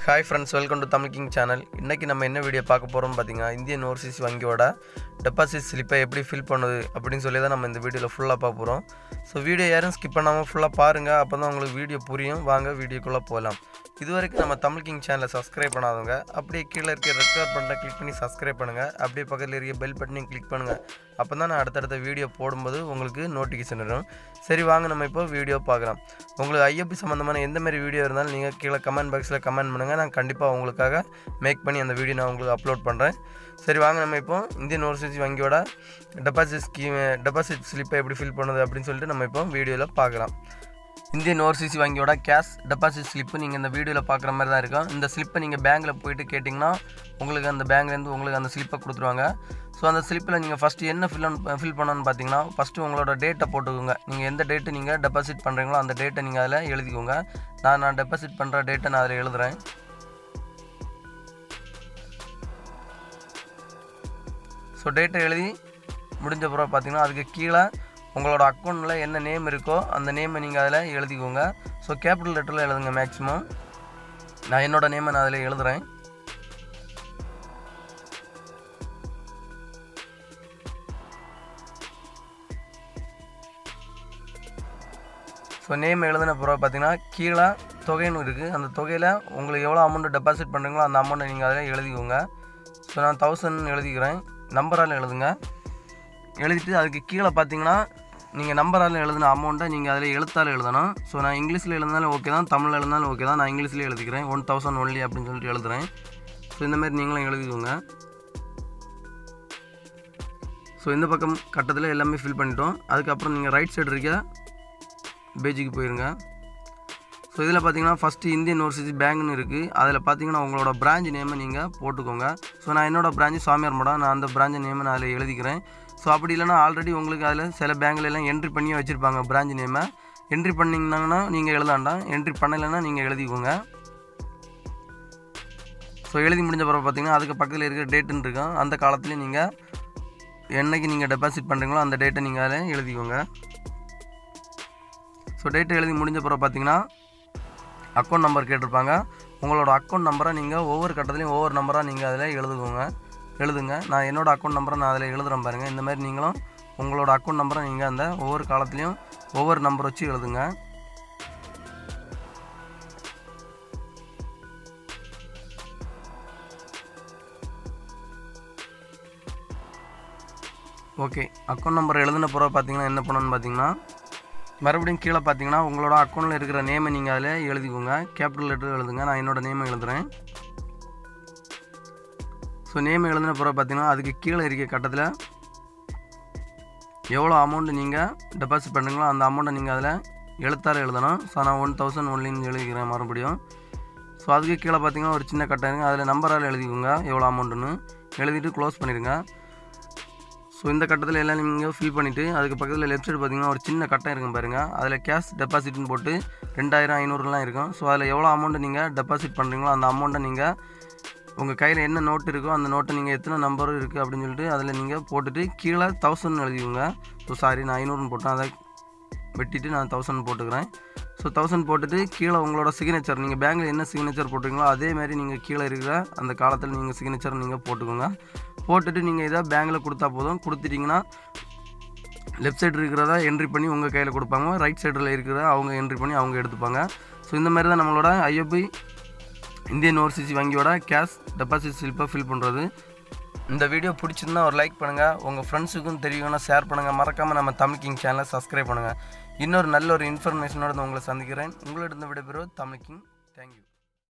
hi friends welcome to Tamil king channel இன்றைக்கி நம்ம என்ன வீடியோ பார்க்க போகிறோம் பார்த்தீங்கன்னா இந்தியன் ஓவர்சீஸ் வங்கியோட டெபாசிட் ஸ்லிப்பை எப்படி ஃபில் பண்ணுது அப்படின்னு சொல்லி தான் நம்ம இந்த வீடியோவில் ஃபுல்லாக பார்க்க போகிறோம் ஸோ வீடியோ யாரும் ஸ்கிப் பண்ணாமல் ஃபுல்லாக பாருங்கள் அப்போ தான் உங்களுக்கு வீடியோ புரியும் வாங்க வீடியோக்குள்ளே போகலாம் இது வரைக்கும் நம்ம தமிழ் கிங் சேனலை சப்ஸ்கிரைப் பண்ணாதவங்க அப்படியே கீழே இருக்க ரெக்கார்ட் பண்ணுற கிளிக் பண்ணி சப்ஸ்கிரைப் பண்ணுங்கள் அப்படியே பக்கத்தில் இருக்க பெல் பட்டனையும் கிளிக் பண்ணுங்கள் அப்போ தான் நான் அடுத்தடுத்த வீடியோ போடும்போது உங்களுக்கு நோட்டிஃபிகேஷன் வரும் சரி வாங்க நம்ம இப்போ வீடியோ பார்க்கலாம் உங்களுக்கு ஐஎப்பி சம்மந்தமான எந்த மாதிரி வீடியோ இருந்தாலும் நீங்கள் கீழே கமெண்ட் பாக்ஸில் கமெண்ட் பண்ணுங்கள் நான் கண்டிப்பாக உங்களுக்காக மேக் பண்ணி அந்த வீடியோ நான் உங்களுக்கு அப்லோட் பண்ணுறேன் சரி வாங்க நம்ம இப்போ இந்தியன் ஓவர்சீஸ் வங்கியோட டெபாசிட் ஸ்கீம் டெபாசிட் ஸ்லிப்பை எப்படி ஃபில் பண்ணுது அப்படின்னு சொல்லிட்டு நம்ம இப்போ வீடியோவில் பார்க்கலாம் இந்தியன் ஓவர்சீஸ் வங்கியோட கேஷ் டெபாசிட் ஸ்லிப்பு நீங்கள் இந்த வீடியோவில் பார்க்குற மாதிரி தான் இருக்கும் இந்த ஸ்லிப்பை நீங்கள் பேங்க்கில் போயிட்டு கேட்டிங்கன்னா உங்களுக்கு அந்த பேங்க்லேருந்து உங்களுக்கு அந்த ஸ்லிப்பை கொடுத்துருவாங்க ஸோ அந்த ஸ்லிப்பில் நீங்கள் ஃபஸ்ட்டு என்ன ஃபில் ஃபில் பண்ணணும்னு பார்த்தீங்கன்னா ஃபஸ்ட்டு உங்களோட டேட்டை போட்டுக்கோங்க நீங்கள் எந்த டேட்டு நீங்கள் டெபாசிட் பண்ணுறீங்களோ அந்த டேட்டை நீங்கள் அதில் எழுதிக்கோங்க நான் நான் டெபாசிட் பண்ணுற டேட்டை நான் அதில் எழுதுகிறேன் ஸோ டேட்டை எழுதி முடிஞ்ச பிறகு பார்த்தீங்கன்னா அதுக்கு கீழே உங்களோட அக்கௌண்ட்டில் என்ன நேம் இருக்கோ அந்த நேமை நீங்கள் அதில் எழுதிக்கோங்க ஸோ கேபிட்டல் லெட்டரில் எழுதுங்க மேக்ஸிமம் நான் என்னோடய நேமை நான் அதில் எழுதுகிறேன் ஸோ நேம் எழுதின பிறகு பார்த்தீங்கன்னா கீழே தொகைன்னு இருக்குது அந்த தொகையில் உங்களுக்கு எவ்வளோ அமௌண்ட் டெபாசிட் பண்ணுறீங்களோ அந்த அமௌண்ட்டை நீங்கள் அதில் எழுதிக்கோங்க ஸோ நான் தௌசண்ட் எழுதிக்கிறேன் நம்பரால் எழுதுங்க எழுதிட்டு அதுக்கு கீழே பார்த்தீங்கன்னா நீங்கள் நம்பரால் எழுதின அமௌண்ட்டை நீங்கள் அதில் எழுத்தால் எழுதணும் ஸோ நான் இங்கிலீஷில் எழுதினாலும் ஓகே தான் தமிழில் எழுதினாலும் ஓகே தான் நான் இங்கிலீஷ்லேயே எழுதிக்கிறேன் ஒன் தௌசண்ட் ஒன்லி அப்படின்னு சொல்லிட்டு எழுதுகிறேன் ஸோ இந்தமாரி நீங்களும் எழுதிக்கோங்க ஸோ இந்த பக்கம் கட்டத்தில் எல்லாமே ஃபில் பண்ணிட்டோம் அதுக்கப்புறம் நீங்கள் ரைட் சைடு இருக்க பேஜுக்கு போயிருங்க ஸோ இதில் பார்த்தீங்கன்னா ஃபஸ்ட்டு இந்தியன் ஓவர்சீஸ் பேங்க்னு இருக்குது அதில் பார்த்தீங்கன்னா உங்களோட பிரான்ச் நேமை நீங்கள் போட்டுக்கோங்க ஸோ நான் என்னோடய பிரான்ச்சு சாமியார் மடம் நான் அந்த பிரான்ச் நேமை நான் அதில் எழுதிக்கிறேன் ஸோ அப்படி இல்லைனா ஆல்ரெடி உங்களுக்கு அதில் சில பேங்க்ல எல்லாம் என்ட்ரி பண்ணி வச்சுருப்பாங்க பிரான்ச் நேமை என்ட்ரி பண்ணிங்கன்னா நீங்கள் எழுதாண்டாம் என்ட்ரி பண்ணலைன்னா நீங்கள் எழுதிக்கோங்க ஸோ எழுதி முடிஞ்ச பிறகு பார்த்தீங்கன்னா அதுக்கு பக்கத்தில் இருக்கிற டேட்டுன்னு இருக்கும் அந்த காலத்துலேயும் நீங்கள் என்னைக்கு நீங்கள் டெபாசிட் பண்ணுறீங்களோ அந்த டேட்டை நீங்கள் அதில் எழுதிக்கோங்க ஸோ டேட்டை எழுதி முடிஞ்ச பிறகு பார்த்தீங்கன்னா அக்கௌண்ட் நம்பர் கேட்டிருப்பாங்க உங்களோட அக்கௌண்ட் நம்பரை நீங்கள் ஒவ்வொரு கட்டத்துலையும் ஒவ்வொரு நம்பராக நீங்கள் அதில் எழுதுக்கோங்க எழுதுங்க நான் என்னோடய அக்கௌண்ட் நம்பரை நான் அதில் எழுதுகிறேன் பாருங்கள் இந்த மாதிரி நீங்களும் உங்களோட அக்கௌண்ட் நம்பரை நீங்கள் அந்த ஒவ்வொரு காலத்துலேயும் ஒவ்வொரு நம்பர் வச்சு எழுதுங்க ஓகே அக்கௌண்ட் நம்பர் எழுதின பிறகு பார்த்தீங்கன்னா என்ன பண்ணணும்னு பார்த்தீங்கன்னா மறுபடியும் கீழே பார்த்தீங்கன்னா உங்களோட அக்கௌண்ட்டில் இருக்கிற நேமை நீங்கள் அதில் எழுதிக்கோங்க கேபிட்டல் லெட்டர் எழுதுங்க நான் என்னோடய நேமை எழுதுகிறேன் ஸோ நேம் எழுதின பிறகு பார்த்தீங்கன்னா அதுக்கு கீழே இருக்க கட்டத்தில் எவ்வளோ அமௌண்ட்டு நீங்கள் டெபாசிட் பண்ணுறீங்களோ அந்த அமௌண்ட்டை நீங்கள் அதில் எழுத்தால் எழுதணும் ஸோ நான் ஒன் தௌசண்ட் ஒன்லின்னு எழுதிக்கிறேன் மறுபடியும் ஸோ அதுக்கு கீழே பார்த்தீங்கன்னா ஒரு சின்ன கட்டம் இருக்குது அதில் நம்பரால் எழுதிக்கோங்க எவ்வளோ அமௌண்ட்டுன்னு எழுதிட்டு க்ளோஸ் பண்ணிடுங்க ஸோ இந்த கட்டத்தில் எல்லாம் நீங்கள் ஃபில் பண்ணிவிட்டு அதுக்கு பக்கத்தில் லெஃப்ட் சைடு பார்த்தீங்கன்னா ஒரு சின்ன கட்டம் இருக்கும் பாருங்கள் அதில் கேஷ் டெபாசிட்னு போட்டு ரெண்டாயிரம் ஐநூறுலாம் இருக்கும் ஸோ அதில் எவ்வளோ அமௌண்ட்டு நீங்கள் டெபாசிட் பண்ணுறீங்களோ அந்த அமௌண்ட்டை நீங்கள் உங்கள் கையில் என்ன நோட்டு இருக்கோ அந்த நோட்டை நீங்கள் எத்தனை நம்பர் இருக்குது அப்படின்னு சொல்லிட்டு அதில் நீங்கள் போட்டுட்டு கீழே தௌசண்ட் எழுதிக்கோங்க ஸோ சாரி நான் ஐநூறுன்னு போட்டேன் அதை வெட்டிட்டு நான் தௌசண்ட் போட்டுக்கிறேன் ஸோ தௌசண்ட் போட்டுட்டு கீழே உங்களோட சிக்னேச்சர் நீங்கள் பேங்கில் என்ன சிக்னேச்சர் போட்டுருக்கீங்களோ அதே மாதிரி நீங்கள் கீழே இருக்கிற அந்த காலத்தில் நீங்கள் சிக்னேச்சர் நீங்கள் போட்டுக்கோங்க போட்டுட்டு நீங்கள் இதை பேங்கில் கொடுத்தா போதும் கொடுத்துட்டிங்கன்னா லெஃப்ட் சைடு இருக்கிறத என்ட்ரி பண்ணி உங்கள் கையில் கொடுப்பாங்க ரைட் சைடில் இருக்கிறத அவங்க என்ட்ரி பண்ணி அவங்க எடுத்துப்பாங்க ஸோ இந்த மாதிரி தான் நம்மளோட ஐஓபி இந்தியன் ஓவர்சீஸ் வங்கியோட கேஷ் டெபாசிட் ஸ்லிப்பை ஃபில் பண்ணுறது இந்த வீடியோ பிடிச்சிருந்தா ஒரு லைக் பண்ணுங்கள் உங்கள் ஃப்ரெண்ட்ஸுக்கும் தெரியும்னா ஷேர் பண்ணுங்கள் மறக்காமல் நம்ம தமிழ் கிங் சேனலை சப்ஸ்கிரைப் பண்ணுங்கள் இன்னொரு நல்ல ஒரு இன்ஃபர்மேஷனோட உங்களை சந்திக்கிறேன் உங்களிடம் விடைபெறுவது தமிழ் கிங் தேங்க்யூ